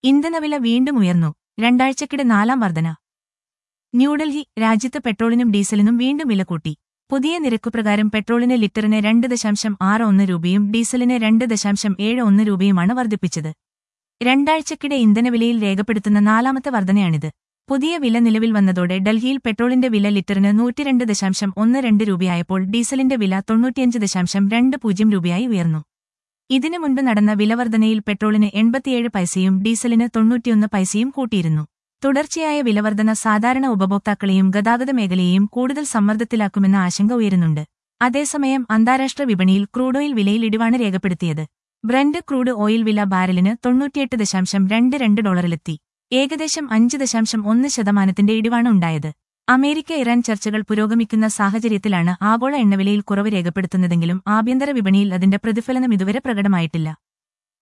ഇന്ധനവില വീണ്ടും ഉയർന്നു രണ്ടാഴ്ചക്കിടെ നാലാം വർധന ന്യൂഡൽഹി രാജ്യത്ത് പെട്രോളിനും ഡീസലിനും വീണ്ടും വില കൂട്ടി പുതിയ നിരക്കുപ്രകാരം പെട്രോളിന് ലിറ്ററിന് രണ്ട് ദശാംശം ആറ് ഒന്ന് രൂപയും ഡീസലിന് രണ്ട് ദശാംശം ഏഴ് ഒന്ന് രൂപയുമാണ് വർദ്ധിപ്പിച്ചത് രണ്ടാഴ്ചക്കിടെ ഇന്ധനവിലയിൽ രേഖപ്പെടുത്തുന്ന നാലാമത്തെ വർധനയാണിത് പുതിയ വില നിലവിൽ വന്നതോടെ ഡൽഹിയിൽ പെട്രോളിന്റെ വില ലിറ്ററിന് നൂറ്റിരണ്ട് ദശാംശം ഒന്ന് രണ്ട് രൂപയായപ്പോൾ ഡീസലിന്റെ വില തൊണ്ണൂറ്റിയഞ്ച് ദശാംശം രണ്ട് പൂജ്യം രൂപയായി ഉയർന്നു ഇതിനു മുൻപ് നടന്ന വിലവർധനയിൽ പെട്രോളിന് എൺപത്തിയേഴ് പൈസയും ഡീസലിന് തൊണ്ണൂറ്റിയൊന്ന് പൈസയും കൂട്ടിയിരുന്നു തുടർച്ചയായ വിലവർധന സാധാരണ ഉപഭോക്താക്കളെയും ഗതാഗത മേഖലയെയും കൂടുതൽ സമ്മർദ്ദത്തിലാക്കുമെന്ന ആശങ്ക ഉയരുന്നുണ്ട് അതേസമയം അന്താരാഷ്ട്ര വിപണിയിൽ ക്രൂഡ് ഓയിൽ വിലയിൽ ഇടിവാണ് രേഖപ്പെടുത്തിയത് ബ്രന്റ് ക്രൂഡ് ഓയിൽ വില ബാരലിന് തൊണ്ണൂറ്റിയെട്ട് ദശാംശം രണ്ട് രണ്ട് ഡോളറിലെത്തി ഏകദേശം അഞ്ച് ദശാംശം ഒന്ന് ശതമാനത്തിന്റെ ഇടിവാണ് ഉണ്ടായത് അമേരിക്ക ഇറാൻ ചർച്ചകൾ പുരോഗമിക്കുന്ന സാഹചര്യത്തിലാണ് ആഗോള എണ്ണവിലയിൽ കുറവ് രേഖപ്പെടുത്തുന്നതെങ്കിലും ആഭ്യന്തര വിപണിയിൽ അതിന്റെ പ്രതിഫലനം ഇതുവരെ പ്രകടമായിട്ടില്ല